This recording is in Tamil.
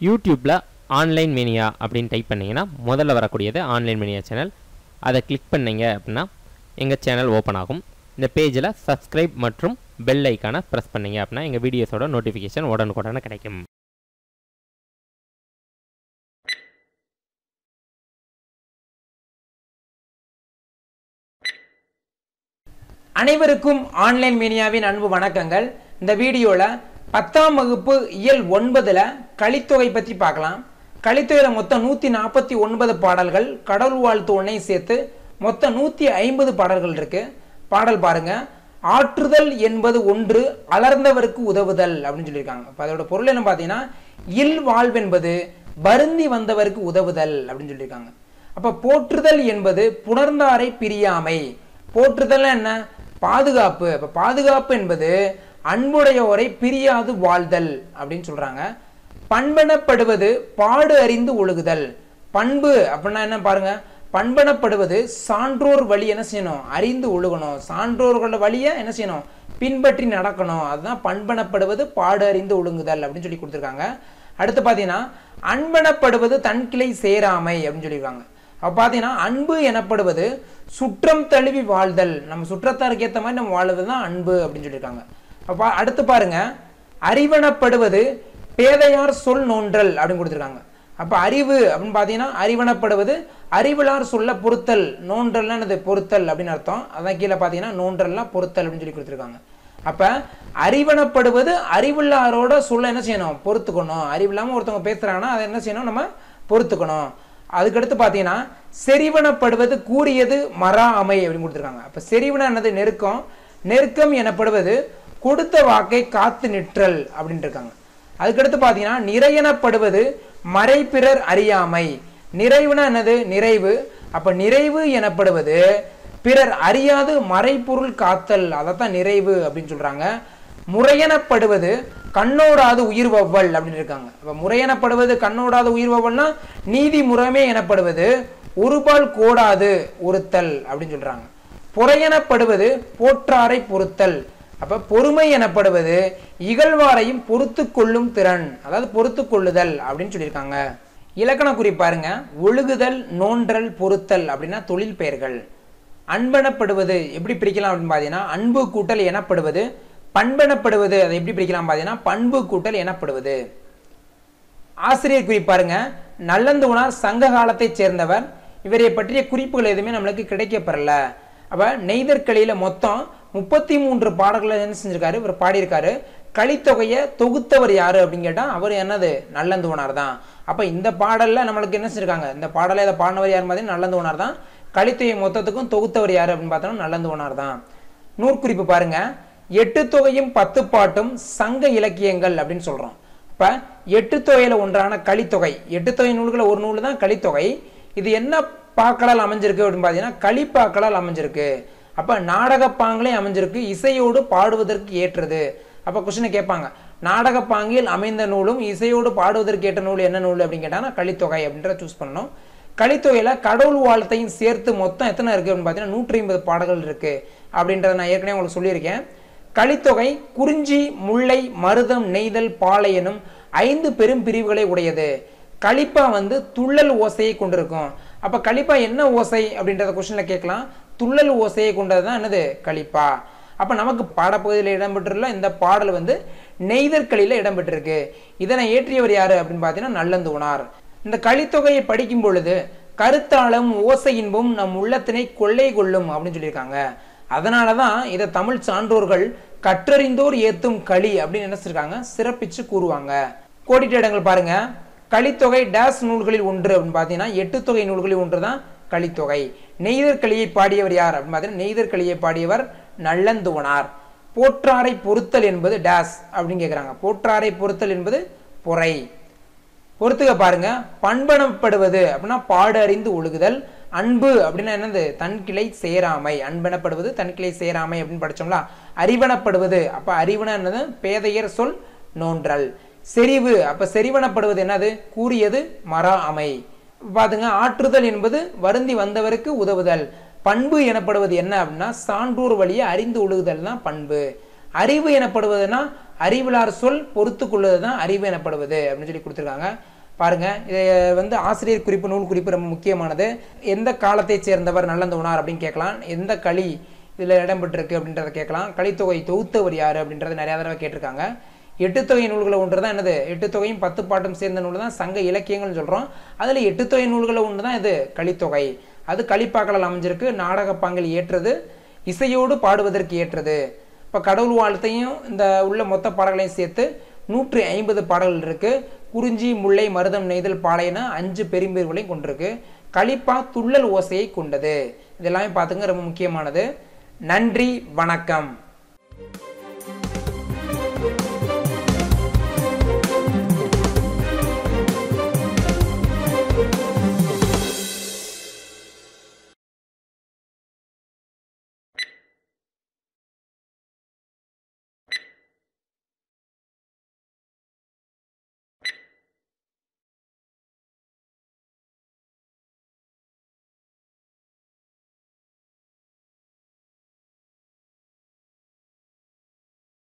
யூடியூப்பில் ஆன்லைன் மீனியா அப்படின்னு டைப் பண்ணிங்கன்னா முதல்ல வரக்கூடியது ஆன்லைன் மீனியா சேனல் அதை கிளிக் பண்ணீங்க அப்படின்னா எங்கள் சேனல் ஓப்பன் ஆகும் இந்த பேஜில் சப்ஸ்கிரைப் மற்றும் பெல் ஐக்கானை ப்ரெஸ் பண்ணீங்க அப்படின்னா எங்கள் வீடியோஸோட நோட்டிஃபிகேஷன் உடனுக்குடனே கிடைக்கும் அனைவருக்கும் ஆன்லைன் மீடியாவின் அன்பு வணக்கங்கள் இந்த வீடியோவில் பத்தாம் வகுப்பு இயல் ஒன்பதுல கலித்தொகை பற்றி பார்க்கலாம் கலித்தொகையில் மொத்தம் நூற்றி நாற்பத்தி ஒன்பது பாடல்கள் கடவுள் வாழ்த்து ஒன்றையும் சேர்த்து மொத்தம் நூற்றி ஐம்பது பாடல்கள் இருக்கு பாடல் பாருங்க ஆற்றுதல் என்பது ஒன்று அலர்ந்தவருக்கு உதவுதல் அப்படின்னு சொல்லியிருக்காங்க இப்போ அதோட பொருள் என்ன பார்த்தீங்கன்னா இல் வாழ்வென்பது வருந்தி வந்தவருக்கு உதவுதல் அப்படின்னு சொல்லியிருக்காங்க அப்போ போற்றுதல் என்பது புணர்ந்தாரை பிரியாமை போற்றுதல் என்ன பாதுகாப்பு அப்ப பாதுகாப்பு என்பது அன்புடையோரை பிரியாது வாழ்தல் அப்படின்னு சொல்றாங்க பண்பனப்படுவது பாடு அறிந்து ஒழுகுதல் பண்பு அப்படின்னா என்ன பாருங்க பண்பனப்படுவது சான்றோர் வழி என்ன செய்யணும் அறிந்து ஒழுகணும் சான்றோர்களோட வழியை என்ன செய்யணும் பின்பற்றி நடக்கணும் அதுதான் பண்பனப்படுவது பாடு அறிந்து ஒழுங்குதல் அப்படின்னு சொல்லி கொடுத்துருக்காங்க அடுத்து பார்த்தீங்கன்னா அன்பனப்படுவது தன் கிளை சேராமை அப்படின்னு சொல்லியிருக்காங்க அப்போ பார்த்தீங்கன்னா அன்பு எனப்படுவது சுற்றம் தழுவி வாழ்தல் நம்ம சுற்றத்தாருக்கு ஏற்ற மாதிரி நம்ம வாழ்வது தான் அன்பு அப்படின்னு சொல்லியிருக்காங்க அப்போ அடுத்து பாருங்க அறிவனப்படுவது பேதையார் சொல் நோன்றல் அப்படின்னு கொடுத்துருக்காங்க அப்போ அறிவு அப்படின்னு பார்த்தீங்கன்னா அறிவனப்படுவது அறிவிலார் சொல்ல பொருத்தல் நோன்றல்னா என்னது பொருத்தல் அப்படின்னு அர்த்தம் அதான் கீழே பார்த்தீங்கன்னா நோன்றல்லாம் பொருத்தல் அப்படின்னு சொல்லி கொடுத்துருக்காங்க அப்போ அறிவனப்படுவது அறிவில்லாரோட சொல்ல என்ன செய்யணும் பொறுத்துக்கணும் அறிவில்லாமல் ஒருத்தவங்க பேசுகிறாங்கன்னா அதை என்ன செய்யணும் நம்ம பொறுத்துக்கணும் அதுக்கடுத்து பார்த்தீங்கன்னா செறிவனப்படுவது கூறியது மரா அமை அப்படின்னு கொடுத்துருக்காங்க அப்போ செறிவன என்னது நெருக்கம் நெருக்கம் எனப்படுவது கொடுத்த வாக்கை காத்து நிற்றல் அப்படின்னு இருக்காங்க அதுக்கடுத்து பார்த்தீங்கன்னா நிறையனப்படுவது மறைப்பிறர் அறியாமை நிறைவுனா என்னது நிறைவு அப்ப நிறைவு எனப்படுவது பிறர் அறியாது மறைப்பொருள் காத்தல் அதைத்தான் நிறைவு அப்படின்னு சொல்றாங்க முறையெனப்படுவது கண்ணோடாது உயிர் வவ்வல் அப்படின்னு இருக்காங்க அப்ப முறையெனப்படுவது கண்ணோடாது உயிர் வவ்வல்னா நீதி முறைமை எனப்படுவது ஒருபால் கோடாது ஒருத்தல் அப்படின்னு சொல்றாங்க பொறையெனப்படுவது போற்றாரை பொறுத்தல் அப்ப பொறுமை எனப்படுவது இகழ்வாரையும் பொறுத்து கொள்ளும் திறன் அதாவது பொறுத்து கொள்ளுதல் அப்படின்னு சொல்லியிருக்காங்க இலக்கண குறிப்பாருங்க ஒழுகுதல் நோன்றல் பொறுத்தல் அப்படின்னா தொழில் பெயர்கள் அன்பெனப்படுவது எப்படி பிரிக்கலாம் அப்படின்னு பார்த்தீங்கன்னா அன்பு கூட்டல் எனப்படுவது பண்பெனப்படுவது அதை எப்படி பிரிக்கலாம் பார்த்தீங்கன்னா பண்பு கூட்டல் எனப்படுவது ஆசிரியர் குறிப்பாருங்க நல்லந்துவனார் சங்க காலத்தைச் சேர்ந்தவர் இவரை பற்றிய குறிப்புகள் எதுவுமே நம்மளுக்கு கிடைக்கப்பெறல அப்ப நெய்தற்களியில மொத்தம் முப்பத்தி மூன்று பாடல்களை என்ன செஞ்சிருக்காரு இவர் பாடியிருக்காரு கலித்தொகையை தொகுத்தவர் யாரு அப்படின்னு கேட்டா அவர் என்னது நல்லந்துவனார் தான் அப்ப இந்த பாடல்ல நம்மளுக்கு என்ன செஞ்சிருக்காங்க இந்த பாடலை இதை பாடினவர் யார் மாதிரி நல்லந்துவனார் தான் கலித்தொகை மொத்தத்துக்கும் தொகுத்தவர் யாரு அப்படின்னு பார்த்தோம்னா நல்லந்துவனார் தான் நூற்குறிப்பு பாருங்க எட்டு தொகையும் பத்து பாட்டும் சங்க இலக்கியங்கள் அப்படின்னு சொல்றோம் இப்ப எட்டு தொகையில ஒன்றான கலித்தொகை எட்டு தொகை நூல்களை ஒரு நூல் தான் கலித்தொகை இது என்ன பாக்களால் அமைஞ்சிருக்கு அப்படின்னு பார்த்தீங்கன்னா களிப்பாக்களால் அமைஞ்சிருக்கு அப்ப நாடக பாங்களே அமைஞ்சிருக்கு இசையோடு பாடுவதற்கு ஏற்றது அப்ப கொஸ்டினை கேட்பாங்க நாடக பாங்கில் அமைந்த நூலும் இசையோடு பாடுவதற்கு ஏற்ற நூல் என்ன நூல் அப்படின்னு கேட்டாங்கன்னா கலித்தொகை அப்படின்றத சூஸ் பண்ணணும் கலித்தொகையில கடவுள் வாழ்த்தையும் சேர்த்து மொத்தம் எத்தனை இருக்கு அப்படின்னு பார்த்தீங்கன்னா நூற்றி ஐம்பது பாடல்கள் இருக்கு அப்படின்றத நான் ஏற்கனவே உங்களுக்கு சொல்லியிருக்கேன் கலித்தொகை குறிஞ்சி முல்லை மருதம் நெய்தல் பாலை எனும் ஐந்து பெரும் பிரிவுகளை உடையது களிப்பா வந்து துள்ளல் ஓசையை கொண்டிருக்கும் அப்ப களிப்பா என்ன ஓசை அப்படின்றத கொஸ்டின்ல கேட்கலாம் துள்ளல் ஓசையை கொண்டது தான் என்னது களிப்பா அப்ப நமக்கு பாடப்பகுதியில் இடம்பெற்றுள்ள இந்த பாடல் வந்து நெய்தற்களில இடம்பெற்றிருக்கு இதனை இயற்றியவர் யாரு அப்படின்னு பார்த்தீங்கன்னா நல்லந்துவனார் இந்த கலித்தொகையை படிக்கும் பொழுது கருத்தாளம் ஓசையின்பும் நம் உள்ளத்தினை கொள்ளை கொள்ளும் அப்படின்னு சொல்லியிருக்காங்க அதனாலதான் இதை தமிழ் சான்றோர்கள் கற்றறிந்தோர் ஏத்தும் களி அப்படின்னு என்ன செஞ்சிருக்காங்க சிறப்பிச்சு கூறுவாங்க கோடிட்ட இடங்கள் பாருங்க கலித்தொகை டேஸ் நூல்களில் ஒன்று அப்படின்னு பார்த்தீங்கன்னா எட்டு தொகை நூல்களில் ஒன்று தான் கலித்தொகை நெய்தர் களியை பாடியவர் யார் அப்படின்னு பார்த்தீங்கன்னா நெய்தர் களியை பாடியவர் நல்லந்துவனார் போற்றாரை பொறுத்தல் என்பது டேஸ் அப்படின்னு கேட்குறாங்க போற்றாரை பொறுத்தல் என்பது பொறை பொறுத்துக்க பாருங்க பண்பனப்படுவது அப்படின்னா பாடு அறிந்து ஒழுகுதல் அன்பு அப்படின்னா என்னது தன்கிளை சேராமை அன்பெனப்படுவது தன்கிளை சேராமை அப்படின்னு படிச்சோம்ல அறிவனப்படுவது அப்ப அறிவன என்னது பேதையர் சொல் நோன்றல் செறிவு அப்ப செறிவனப்படுவது என்னது கூறியது மரா அமை பாத்துங்க ஆற்றுதல் என்பது வருந்தி வந்தவருக்கு உதவுதல் பண்பு எனப்படுவது என்ன அப்படின்னா சான்றோர் வழியை அறிந்து ஒழுகுதல் தான் பண்பு அறிவு எனப்படுவதுன்னா அறிவிலார் சொல் பொறுத்து கொள்வது தான் அறிவு எனப்படுவது அப்படின்னு சொல்லி கொடுத்துருக்காங்க பாருங்க இது வந்து ஆசிரியர் குறிப்பு நூல் குறிப்பு ரொம்ப முக்கியமானது எந்த காலத்தைச் சேர்ந்தவர் நல்லந்தோனார் அப்படின்னு கேட்கலாம் எந்த களி இதில் இடம்பெற்றிருக்கு அப்படின்றத கேட்கலாம் கலித்தொகை தொகுத்தவர் யார் அப்படின்றத நிறையா தடவை கேட்டிருக்காங்க எட்டு தொகை நூல்களை ஒன்று தான் என்னது எட்டு தொகையும் பத்து பாட்டும் சேர்ந்த நூல் தான் சங்க இலக்கியங்கள்னு சொல்கிறோம் அதில் எட்டு தொகை நூல்களை ஒன்று தான் இது கலித்தொகை அது களிப்பாக்களால் அமைஞ்சிருக்கு நாடக பாங்கில் ஏற்றது இசையோடு பாடுவதற்கு ஏற்றது இப்போ கடவுள் வாழ்த்தையும் இந்த உள்ள மொத்த பாடல்களையும் சேர்த்து நூற்றி ஐம்பது பாடல்கள் இருக்கு குறிஞ்சி முல்லை மருதம் நெய்தல் பாளையன அஞ்சு பெரும்பேர்களையும் கொண்டிருக்கு களிப்பா துள்ளல் ஓசையை கொண்டது இதெல்லாமே பார்த்துங்க ரொம்ப முக்கியமானது நன்றி வணக்கம்